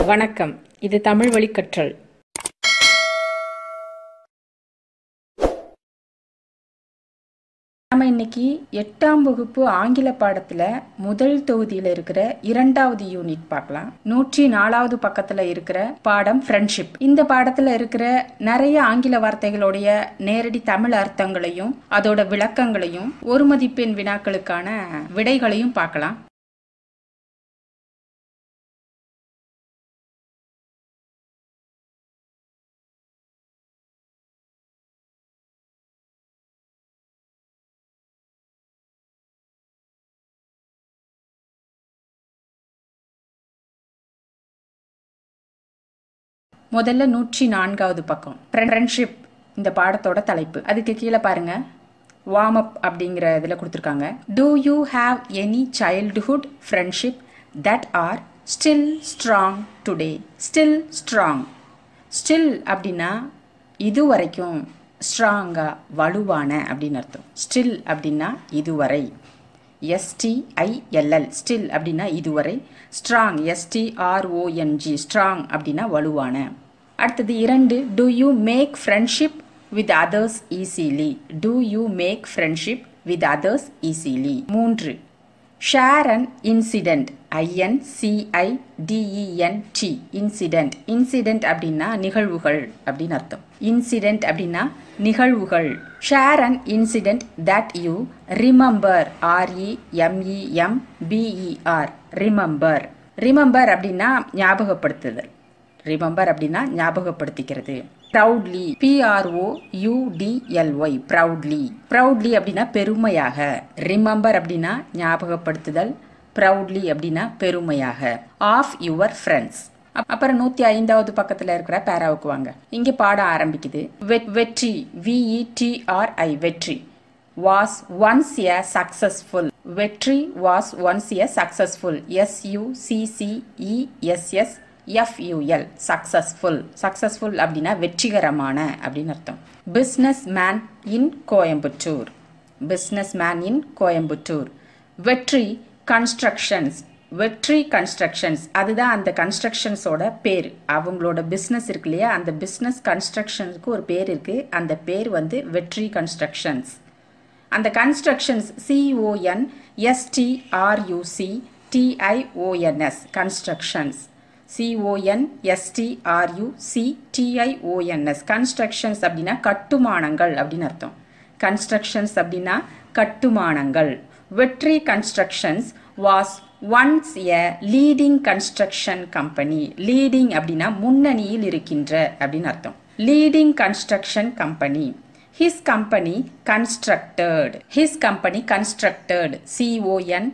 வணக்கம் இது தமிழ் வழி கற்றல் நம்ம இன்னைக்கு எட்டாம் வகுப்பு ஆங்கில பாடத்துல முதல் தொகுதியில இருக்கிற இரண்டாவது யூனிட் பார்க்கலாம் நூற்றி நாலாவது பக்கத்துல இருக்கிற பாடம் ஃப்ரெண்ட்ஷிப் இந்த பாடத்துல இருக்கிற நிறைய ஆங்கில வார்த்தைகளுடைய நேரடி தமிழ் அர்த்தங்களையும் அதோட விளக்கங்களையும் ஒரு மதிப்பெண் வினாக்களுக்கான விடைகளையும் பார்க்கலாம் முதல்ல நூற்றி நான்காவது பக்கம் ஃப்ரெண்ட்ஷிப் இந்த பாடத்தோட தலைப்பு அதுக்கு கீழே பாருங்க வார்ம் அப் அப்படிங்கிற இதில் கொடுத்துருக்காங்க do you have any childhood friendship that are still strong today still strong still அப்படின்னா இதுவரைக்கும் ஸ்ட்ராங்கா வலுவான அப்படின்னு அர்த்தம் ஸ்டில் அப்படின்னா இதுவரை எஸ்டிஐஎல்எல் ஸ்டில் அப்படின்னா இதுவரை ஸ்ட்ராங் எஸ்டிஆர்ஓஎன்ஜி ஸ்ட்ராங் அப்படின்னா வலுவான அடுத்தது இரண்டு do you make friendship with others easily do you make friendship with others easily மூன்று share an incident I N C I D E N T incident incident அப்படின்னா நிகழ்வுகள் அப்படின்னு அர்த்தம் இன்சிடென்ட் அப்படின்னா நிகழ்வுகள் share an incident that you remember R E M E M B E R remember remember அப்படின்னா ஞாபகப்படுத்துதல் remember அப்படின்னா ஞாபகப்படுத்திக்கிறது proudly P R O U D L Y proudly proudly அப்படின்னா பெருமையாக ரிமம்பர் அப்படின்னா ஞாபகப்படுத்துதல் ப்ரௌட்லி அப்படின்னா பெருமையாக ஆஃப் யுவர் ஃப்ரெண்ட்ஸ் அப்புறம் நூத்தி ஐந்தாவது பக்கத்துல இருக்கிற பேராவுக்கு வாங்க இங்க பாடம் ஆரம்பிக்குது வெற்றி விஇடிஆர்ஐ வெற்றி வாஸ் ஒன்ஸ் எ சக்சஸ்ஃபுல் வெற்றி was once a successful எஸ்யூசிசிஇஎஸ்எஸ் FUL successful successful அப்படின்னா வெற்றிகரமான அப்படின்னு அர்த்தம் business man in Coimbatore business man in Coimbatore வெற்றி கன்ஸ்ட்ரக்ஷன்ஸ் வெற்றி கன்ஸ்ட்ரக்ஷன்ஸ் அதுதான் அந்த கன்ஸ்ட்ரக்ஷன்ஸோட பேர் அவங்களோட பிஸ்னஸ் இருக்கு இல்லையா அந்த பிஸ்னஸ் கன்ஸ்ட்ரக்ஷனுக்கு ஒரு பேர் இருக்குது அந்த பேர் வந்து வெற்றி கன்ஸ்ட்ரக்ஷன்ஸ் அந்த constructions CON எஸ்டிஆர்யூசி டிஐஓஎன்எஸ் constructions CON எஸ்டிஆர்யூசி டிஐஓஎன்எஸ் constructions அப்படின்னா கட்டுமானங்கள் அப்படின்னு அர்த்தம் கன்ஸ்ட்ரக்ஷன்ஸ் அப்படின்னா கட்டுமானங்கள் வெற்றி constructions was once a leading construction company leading அப்படின்னா முன்னணியில் இருக்கின்ற அப்படின்னு அர்த்தம் leading construction company his company constructed his company constructed CON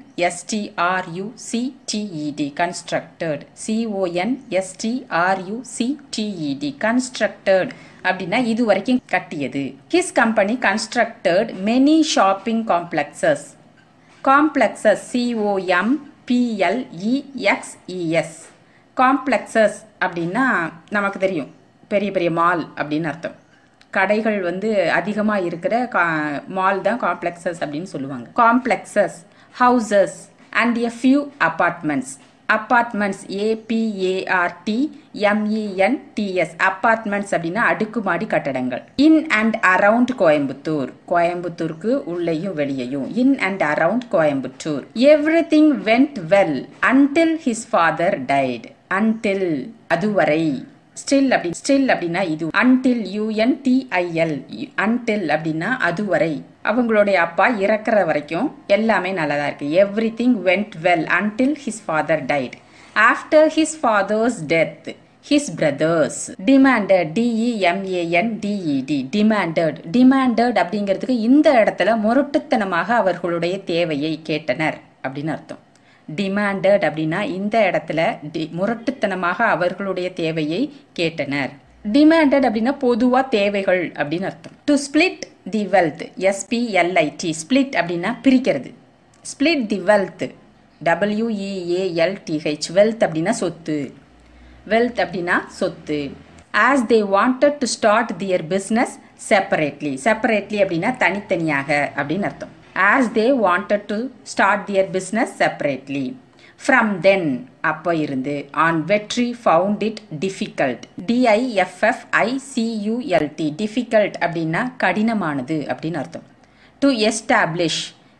எஸ்டிஆர்யூசிடிஇடி constructed CON எஸ்டிஆர்யூசிடிஇடி constructed அப்படின்னா இது வரைக்கும் கட்டியது his company constructed many shopping complexes complexes COM பிஎல்இஎக்ஸ்இஎஸ் complexes அப்படின்னா நமக்கு தெரியும் பெரிய பெரிய மால் அப்படின்னு அர்த்தம் கடைகள் வந்து அதிகமாக இருக்கிற மால் தான் காம்ப்ளெக்ஸஸ் அப்படின்னு சொல்லுவாங்க complexes houses and a few apartments apartments A P A R T M E N T S apartments அப்படின்னா அடுக்குமாடி கட்டடங்கள் இன் அண்ட் அரவுண்ட் கோயம்புத்தூர் கோயம்புத்தூருக்கு உள்ளேயும் வெளியேயும் in and around Coimbatore everything went well until his father died until அதுவரை ஸ்டில் அப்படி ஸ்டில் அப்படின்னா இது அன்டில் யூஎன்டிஐஎல் அன்டில் அப்படின்னா அதுவரை அவங்களுடைய அப்பா இறக்குற வரைக்கும் எல்லாமே நல்லதா இருக்கு everything went well until his father died after his father's death his brothers demanded D E M A N D E D demanded demanded அப்படிங்கிறதுக்கு இந்த இடத்துல முரட்டுத்தனமாக அவர்களுடைய தேவையை கேட்டனர் அப்படின்னு அர்த்தம் டிமாண்டட் அப்படின்னா இந்த இடத்துல டி முரட்டுத்தனமாக அவர்களுடைய தேவையை கேட்டனர் டிமாண்டட் அப்படின்னா பொதுவாக தேவைகள் அப்படின்னு அர்த்தம் to split the wealth S P L I T split அப்படின்னா பிரிக்கிறது split the wealth W E A L T H wealth அப்படின்னா சொத்து வெல்த் அப்படின்னா சொத்து as they wanted to start their business separately separately அப்படின்னா தனித்தனியாக அப்படின்னு அர்த்தம் as they wanted to start their business separately. From தென் அப்போ இருந்து ஆன் வெற்றி ஃபவுண்ட் இட் டிஃபிகல்ட் டிஐஎஃப்எஃப்ஐசியூஎல்டி டிஃபிகல்ட் அப்படின்னா கடினமானது அப்படின்னு அர்த்தம் டு எஸ்டாப்ளிஷ்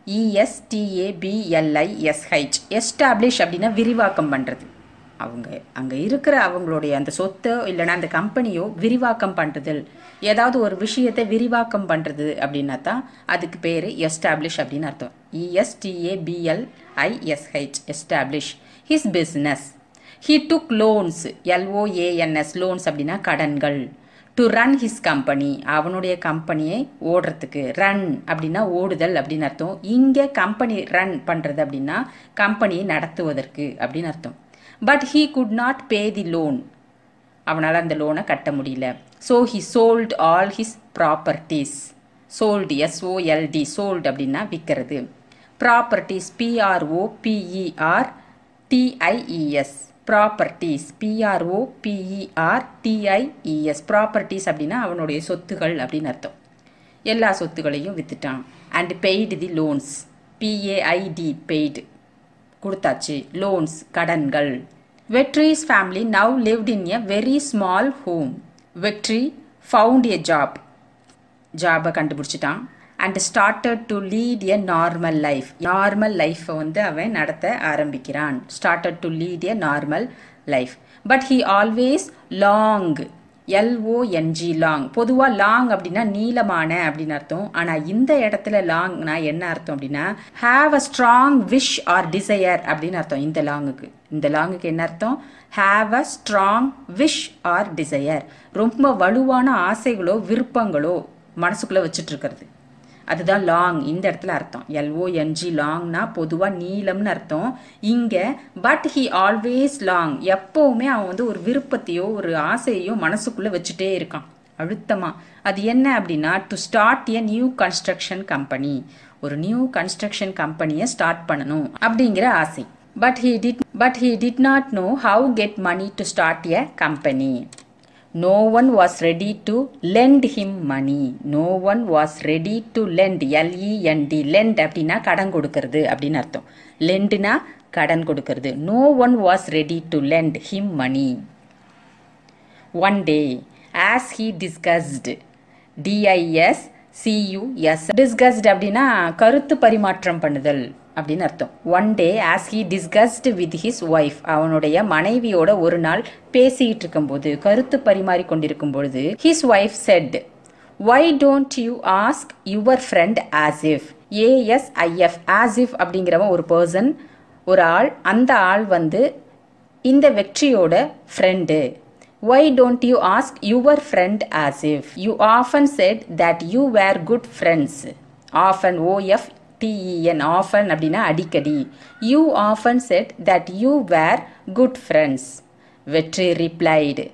இஎஸ்டிஏபிஎல்ஐஎஸ்ஹெச் எஸ்டாப்ளிஷ் அப்படின்னா விரிவாக்கம் பண்ணுறது அவங்க அங்கே இருக்கிற அவங்களுடைய அந்த சொத்தோ இல்லைன்னா அந்த கம்பெனியோ விரிவாக்கம் பண்ணுறதில் ஏதாவது ஒரு விஷயத்தை விரிவாக்கம் பண்ணுறது அப்படின்னா தான் அதுக்கு பேர் எஸ்டாப்ளிஷ் அப்படின்னு அர்த்தம் இஎஸ்டிஏபிஎல்ஐஎஸ்ஹெச் establish his business he took loans எல்ஓஏஎன்எஸ் loans அப்படின்னா கடன்கள் டு ரன் ஹிஸ் கம்பெனி அவனுடைய கம்பெனியை ஓடுறதுக்கு ரன் அப்படின்னா ஓடுதல் அப்படின்னு அர்த்தம் இங்கே கம்பெனி ரன் பண்ணுறது அப்படின்னா கம்பெனியை நடத்துவதற்கு அப்படின்னு அர்த்தம் but he could not pay the loan அவனால் அந்த லோனை கட்ட முடியல so he sold all his properties sold S O L D sold அப்படின்னா விற்கிறது properties P R O P E R T I E S properties P R O P E R T I E S properties அப்படின்னா அவனுடைய சொத்துகள் அப்படின்னு அர்த்தம் எல்லா சொத்துகளையும் விற்றுட்டான் and paid the loans P A I D paid கொடுத்தாச்சு லோன்ஸ் கடன்கள் Vetri's family now lived in a very small home Vetri found a job ஜாபை கண்டுபிடிச்சிட்டான் and started to lead a normal life normal லைஃப்பை வந்து அவன் நடத்த ஆரம்பிக்கிறான் started to lead a normal life but he always long L O N G long பொதுவாக long அப்படின்னா நீளமான அப்படின்னு அர்த்தம் ஆனால் இந்த இடத்துல லாங்னா என்ன அர்த்தம் அப்படின்னா have a strong wish or desire அப்படின்னு அர்த்தம் இந்த லாங்குக்கு இந்த லாங்குக்கு என்ன அர்த்தம் have a strong wish or desire ரொம்ப வலுவான ஆசைகளோ விருப்பங்களோ மனசுக்குள்ளே வச்சுட்டு இருக்கிறது அதுதான் லாங் இந்த இடத்துல அர்த்தம் எல்ஓஎன்ஜி லாங்னா பொதுவாக நீளம்னு அர்த்தம் இங்கே பட் ஹி ஆல்வேஸ் லாங் எப்போவுமே அவன் வந்து ஒரு விருப்பத்தையோ ஒரு ஆசையோ மனசுக்குள்ளே வச்சுட்டே இருக்கான் அழுத்தமாக அது என்ன அப்படின்னா to start a new construction company ஒரு நியூ கன்ஸ்ட்ரக்ஷன் கம்பெனியை ஸ்டார்ட் பண்ணணும் அப்படிங்கிற ஆசை but he did but he did not know how get money to start a company no one was ready to lend him money no one was ready to lend L E N D lend அப்படின்னா கடன் கொடுக்கறது அப்படின்னு அர்த்தம் லெண்டுனா கடன் கொடுக்கறது no one was ready to lend him money one day as he discussed DIS C U S discussed அப்படின்னா கருத்து பரிமாற்றம் பண்ணுதல் அப்படின்னு அர்த்தம் one day as he discussed with his wife அவனுடைய மனைவியோட ஒரு நாள் பேசிக்கிட்டு இருக்கும்போது கருத்து பரிமாறி கொண்டிருக்கும் பொழுது his wife said why don't you ask your friend as if A S I F as if அப்படிங்கிறவன் ஒரு பர்சன் ஒரு ஆள் அந்த ஆள் வந்து இந்த வெற்றியோட friend Y don't you ask your friend as if you often set that you where good friends often OF TEN often அப்படின்னா அடிக்கடி you often set that you where good friends வெற்றி ரிப்ளைடு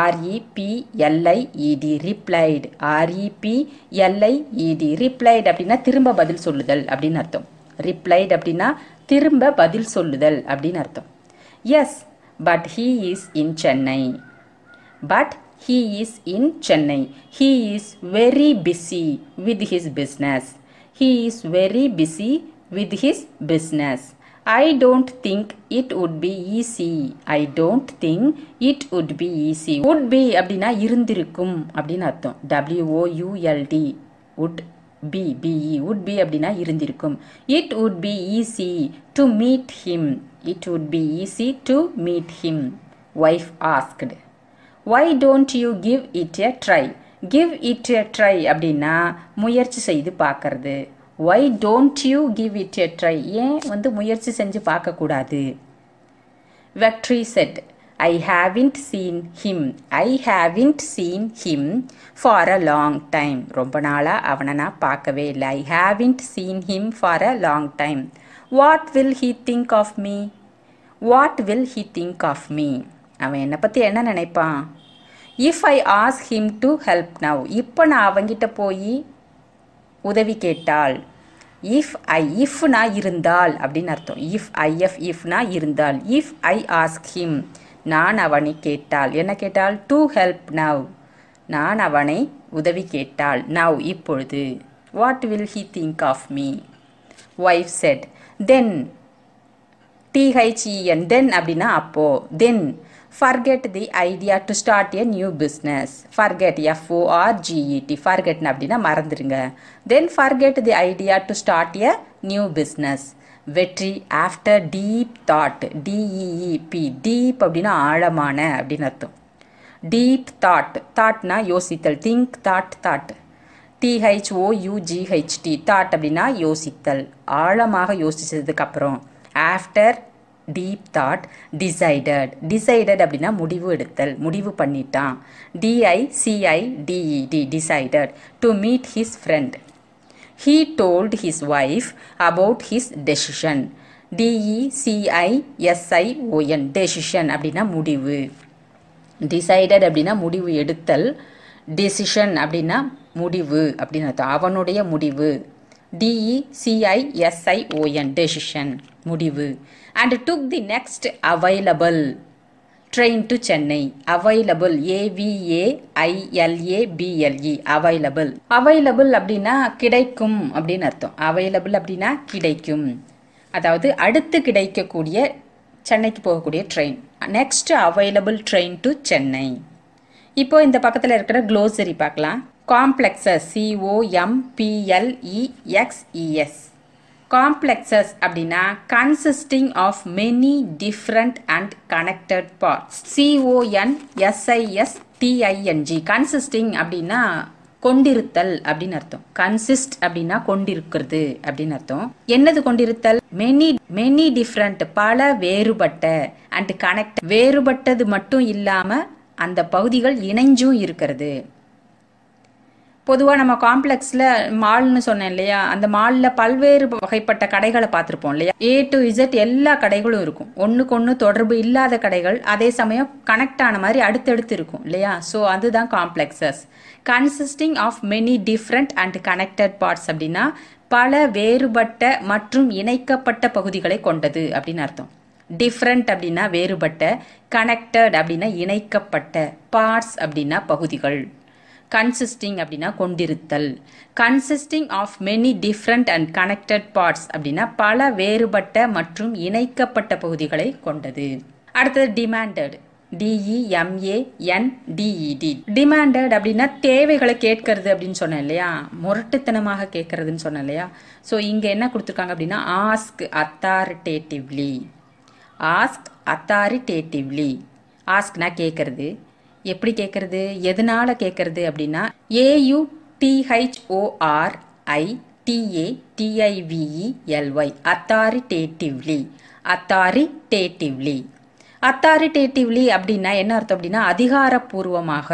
ஆர்இபிஎல்ஐஇடி ரிப்ளைடு ஆர்இபிஎல்ஐஇடி ரிப்ளைடு அப்படின்னா திரும்ப பதில் சொல்லுதல் அப்படின்னு அர்த்தம் replied அப்படின்னா திரும்ப பதில் சொல்லுதல் அப்படின்னு அர்த்தம் yes but he is in Chennai but he is in Chennai he is very busy with his business he is very busy with his business. I don't think it would be easy. I don't think it would be easy. would be அப்படின்னா இருந்திருக்கும் அப்படின்னு அர்த்தம் டபிள்யூஓயூஎல்டி would be be would be அப்படின்னா இருந்திருக்கும் it would be easy to meet him it would be easy to meet him wife asked why don't you give it a try give it a try அப்படின்னா முயற்சி செய்து பார்க்கறது why don't you give it a try ஏன் வந்து முயற்சி செஞ்சு பார்க்கக்கூடாது Vetri said I haven't seen him I haven't seen him for a long time ரொம்ப நாளாக அவனை நான் பார்க்கவே இல்லை I haven't seen him for a long time what will he think of me what will he think of me அவன் என்னை பற்றி என்ன நினைப்பான் if I ask him to help now இப்போ நான் அவங்கிட்ட போய் உதவி கேட்டால் இஃப் ஐ இஃப்னா இருந்தால் அப்படின்னு அர்த்தம் இஃப் ஐஎஃப் இஃப்னா இருந்தால் இஃப் ஐ ஆஸ்க் ஹிம் நான் அவனை கேட்டால் என்ன கேட்டால் டு ஹெல்ப் நவ் நான் அவனை உதவி கேட்டால் நவ் இப்பொழுது what will he think of me wife set then T H E N தென் அப்படின்னா அப்போ தென் forget the idea to start a new business forget எஃப்ஓஆர்ஜிஇடி ஃபர்கெட்னு அப்படின்னா மறந்துடுங்க தென் forget the idea to start a new business வெற்றி ஆஃப்டர் டீப் தாட் டிஇஇபி டீப் அப்படின்னா ஆழமான அப்படின்னு அர்த்தம் deep thought தாட்னா யோசித்தல் think thought thought டிஹெச்ஓயூஜிஹெச்டி thought அப்படின்னா யோசித்தல் ஆழமாக யோசிச்சதுக்கு அப்புறம் after deep thought decided decided அப்படின்னா முடிவு எடுத்தல் முடிவு பண்ணிட்டான் டிஐசிஐ TET decided to meet his friend he told his wife about his decision டிஇசிஐஎஸ்ஐஓஎன் decision அப்படின்னா முடிவு டிசைடட் அப்படின்னா முடிவு எடுத்தல் டெசிஷன் அப்படின்னா முடிவு அப்படின்னு அர்த்தம் அவனுடைய முடிவு டிஇசிஐஎஸ்ஐஓஎன் டெசிஷன் முடிவு and took the next available train to Chennai available ஏவிஏஐஎல்ஏபிஎல்இ available available அப்படின்னா கிடைக்கும் அப்படின்னு அர்த்தம் அவைலபிள் அப்படின்னா கிடைக்கும் அதாவது அடுத்து கிடைக்கக்கூடிய சென்னைக்கு போகக்கூடிய train next available train to Chennai இப்போ இந்த பக்கத்தில் இருக்கிற க்ளோசரி பார்க்கலாம் காம்ப்ளெக்ஸஸ் சிஓஎம்பிஎல்இஎக்ஸ்இஎஸ் காம்ப்ளெக்ஸஸ் அப்படின்னா consisting of many different and connected parts CON SIS டிஐஎன்ஜி consisting அப்படின்னா கொண்டிருத்தல் அப்படின்னு அர்த்தம் கன்சிஸ்ட் அப்படின்னா கொண்டிருக்கிறது அப்படின்னு அர்த்தம் என்னது கொண்டிருத்தல் மெனி மெனி டிஃப்ரெண்ட் பல வேறுபட்ட அண்ட் கனெக்ட் வேறுபட்டது மட்டும் இல்லாம அந்த பகுதிகள் இணைஞ்சும் இருக்கிறது பொதுவாக நம்ம காம்ப்ளெக்ஸில் மால்னு சொன்னேன் இல்லையா அந்த மாலில் பல்வேறு வகைப்பட்ட கடைகளை பார்த்துருப்போம் இல்லையா ஏ டு இசட் எல்லா கடைகளும் இருக்கும் ஒன்றுக்கு ஒன்று தொடர்பு இல்லாத கடைகள் அதே சமயம் கனெக்ட் ஆன மாதிரி அடுத்தடுத்து இருக்கும் இல்லையா ஸோ அதுதான் complexes consisting of many different and connected parts அப்படின்னா பல வேறுபட்ட மற்றும் இணைக்கப்பட்ட பகுதிகளை கொண்டது அப்படின்னு அர்த்தம் டிஃப்ரெண்ட் அப்படின்னா வேறுபட்ட கனெக்டட் அப்படின்னா இணைக்கப்பட்ட பார்ட்ஸ் அப்படின்னா பகுதிகள் கன்சிஸ்டிங் அப்படின்னா கொண்டிருத்தல் consisting of many different and connected parts அப்படின்னா பல வேறுபட்ட மற்றும் இணைக்கப்பட்ட பகுதிகளை கொண்டது அடுத்தது டிமாண்டட் டிஇஎம்ஏஎன்டிஇடி டிமாண்டட் அப்படின்னா தேவைகளை கேட்கறது அப்படின்னு சொன்னேன் இல்லையா முரட்டுத்தனமாக கேட்கறதுன்னு சொன்னேன் இல்லையா ஸோ இங்கே என்ன கொடுத்துருக்காங்க அப்படின்னா ஆஸ்க் அத்தாரிட்டேட்டிவ்லி ஆஸ்க் அத்தாரிட்டேட்டிவ்லி ஆஸ்க்னா கேட்கறது எப்படி கேட்கறது எதனால கேட்கறது அப்படின்னா A U T H O R I T A T I V E L Y authoritatively authoritatively authoritatively அப்படின்னா என்ன அர்த்தம் அப்படின்னா அதிகாரப்பூர்வமாக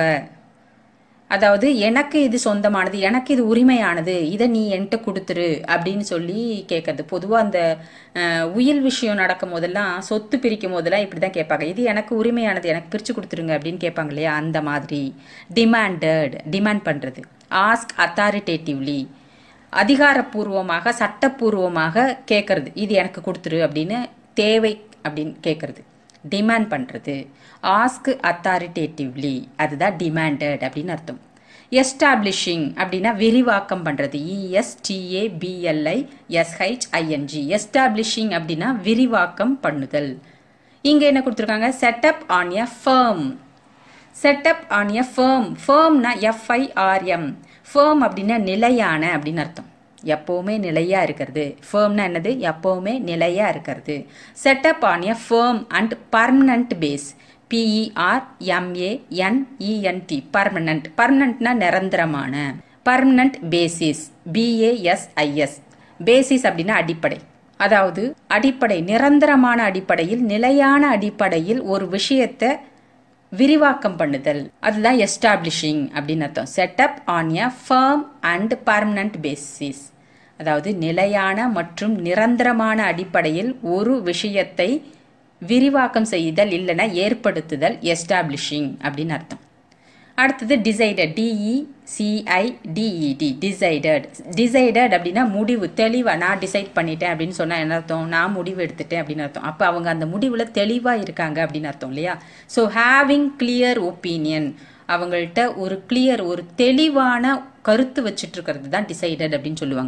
அதாவது எனக்கு இது சொந்தமானது எனக்கு இது உரிமையானது இதை நீ என்கிட்ட கொடுத்துரு அப்படின்னு சொல்லி கேட்கறது பொதுவாக அந்த உயில் விஷயம் நடக்கும் போதெல்லாம் சொத்து பிரிக்கும் போதெல்லாம் இப்படி தான் கேட்பாங்க இது எனக்கு உரிமையானது எனக்கு பிரித்து கொடுத்துருங்க அப்படின்னு கேட்பாங்க இல்லையா அந்த மாதிரி டிமாண்டட் டிமாண்ட் பண்ணுறது ஆஸ்க் அத்தாரிட்டேட்டிவ்லி அதிகாரப்பூர்வமாக சட்டப்பூர்வமாக கேட்கறது இது எனக்கு கொடுத்துரு அப்படின்னு தேவை அப்படின்னு கேட்கறது டிமாண்ட் பண்ணுறது ஆஸ்க் அத்தாரிட்டேட்டிவ்லி அதுதான் டிமாண்டட் அப்படின்னு அர்த்தம் எஸ்டாப்ளிஷிங் அப்படின்னா விரிவாக்கம் பண்ணுறது இஎஸ்டிஏ பிஎல்ஐ எஸ்ஹெச்ஐஎன்ஜி எஸ்டாப்ளிஷிங் அப்படின்னா விரிவாக்கம் பண்ணுதல் இங்கே என்ன கொடுத்துருக்காங்க set up on a firm set up on a firm ஃபேம்னா எஃப்ஐஆர்எம் ஃபேம் அப்படின்னா நிலையான அப்படின்னு அர்த்தம் எப்போவுமே நிலையாக இருக்கிறது ஃபேம்னா என்னது எப்போவுமே நிலையாக இருக்கிறது set up on a firm and permanent base P E R M A N E N T permanent பர்மனண்ட்னா நிரந்தரமான பர்மனண்ட் பேசிஸ் பிஏஎஸ்ஐஎஸ் பேசிஸ் அப்படின்னா அடிப்படை அதாவது அடிப்படை நிரந்தரமான அடிப்படையில் நிலையான அடிப்படையில் ஒரு விஷயத்தை விரிவாக்கம் பண்ணுதல் அதுதான் எஸ்டாப்ளிஷிங் அப்படின்னு அர்த்தம் set up on a firm and permanent basis அதாவது நிலையான மற்றும் நிரந்தரமான அடிப்படையில் ஒரு விஷயத்தை விரிவாக்கம் செய்தல் இல்லைன்னா ஏற்படுத்துதல் எஸ்டாப்ளிஷிங் அப்படின்னு அர்த்தம் அடுத்தது decided D E C I D E D decided decided அப்படின்னா முடிவு தெளிவாக நான் டிசைட் பண்ணிட்டேன் அப்படின்னு சொன்னால் என்ன அர்த்தம் நான் முடிவு எடுத்துட்டேன் அப்படின்னு அர்த்தம் அப்போ அவங்க அந்த முடிவில் தெளிவாக இருக்காங்க அப்படின்னு அர்த்தம் இல்லையா ஸோ ஹேவிங் கிளியர் ஒப்பீனியன் அவங்கள்ட்ட ஒரு கிளியர் ஒரு தெளிவான கருத்து வச்சுட்டு இருக்கிறது தான் டிசைடட் அப்படின்னு சொல்லுவாங்க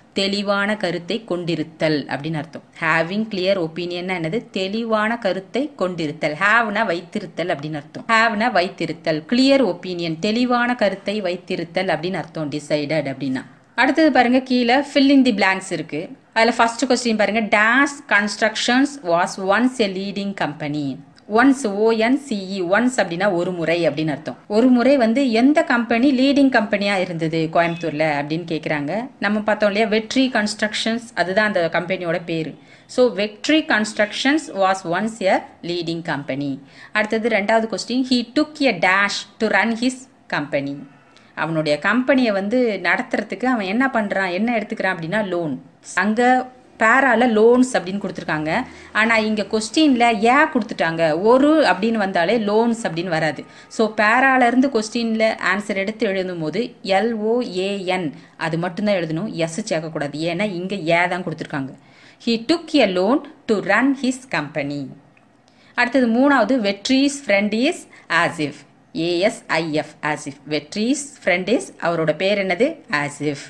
தெளிவான கருத்தை கொண்டிருத்தல் அப்படின்னு அர்த்தம் ஹேவிங் கிளியர் ஒப்பீனியன் என்னது தெளிவான கருத்தை கொண்டிருத்தல் ஹேவ்னா வைத்திருத்தல் அப்படின்னு அர்த்தம் ஹேவ்னா வைத்திருத்தல் கிளியர் ஒப்பீனியன் தெளிவான கருத்தை வைத்திருத்தல் அப்படின்னு அர்த்தம் டிசைடட் அப்படின்னா அடுத்தது பாருங்க கீழே ஃபில் இன் தி பிளாங்க்ஸ் இருக்கு அதில் ஃபர்ஸ்ட் கொஸ்டின் பாருங்க dash constructions was once a leading company once O N C E once அப்படின்னா ஒரு முறை அப்படின்னு அர்த்தம் ஒரு முறை வந்து எந்த கம்பெனி லீடிங் கம்பெனியாக இருந்தது கோயம்புத்தூரில் அப்படின்னு கேட்குறாங்க நம்ம பார்த்தோம் இல்லையா வெற்றி கன்ஸ்ட்ரக்ஷன்ஸ் அதுதான் அந்த கம்பெனியோட பேர் so Vetri constructions was once a leading company அடுத்தது ரெண்டாவது question he took a dash to run his company அவனுடைய கம்பெனியை வந்து நடத்துறதுக்கு அவன் என்ன பண்ணுறான் என்ன எடுத்துக்கிறான் அப்படின்னா லோன் அங்கே பேரால லோன்ஸ் அப்படின்னு கொடுத்துருக்காங்க ஆனால் இங்கே கொஸ்டினில் ஏன் கொடுத்துட்டாங்க ஒரு அப்படின்னு வந்தாலே லோன்ஸ் அப்படின்னு வராது ஸோ பேராலேருந்து கொஸ்டினில் ஆன்சர் எடுத்து எழுதும் போது எல்ஓஏஎன் அது மட்டும்தான் எழுதணும் எஸ் சேர்க்கக்கூடாது ஏன்னா இங்கே ஏ தான் கொடுத்துருக்காங்க he took a loan to run his company அடுத்தது மூணாவது Vetri's friend is Asif A S I F Asif Vetri's friend is அவரோட பேர் என்னது ஆசிஃப்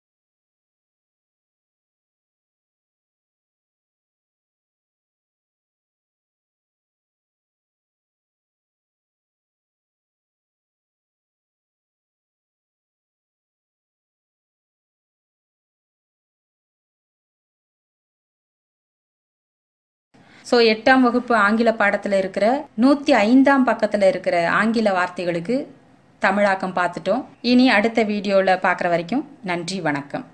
ஸோ எட்டாம் வகுப்பு ஆங்கில பாடத்தில் இருக்கிற நூற்றி ஐந்தாம் பக்கத்தில் இருக்கிற ஆங்கில வார்த்தைகளுக்கு தமிழாக்கம் பார்த்துட்டோம் இனி அடுத்த வீடியோவில் பார்க்குற வரைக்கும் நன்றி வணக்கம்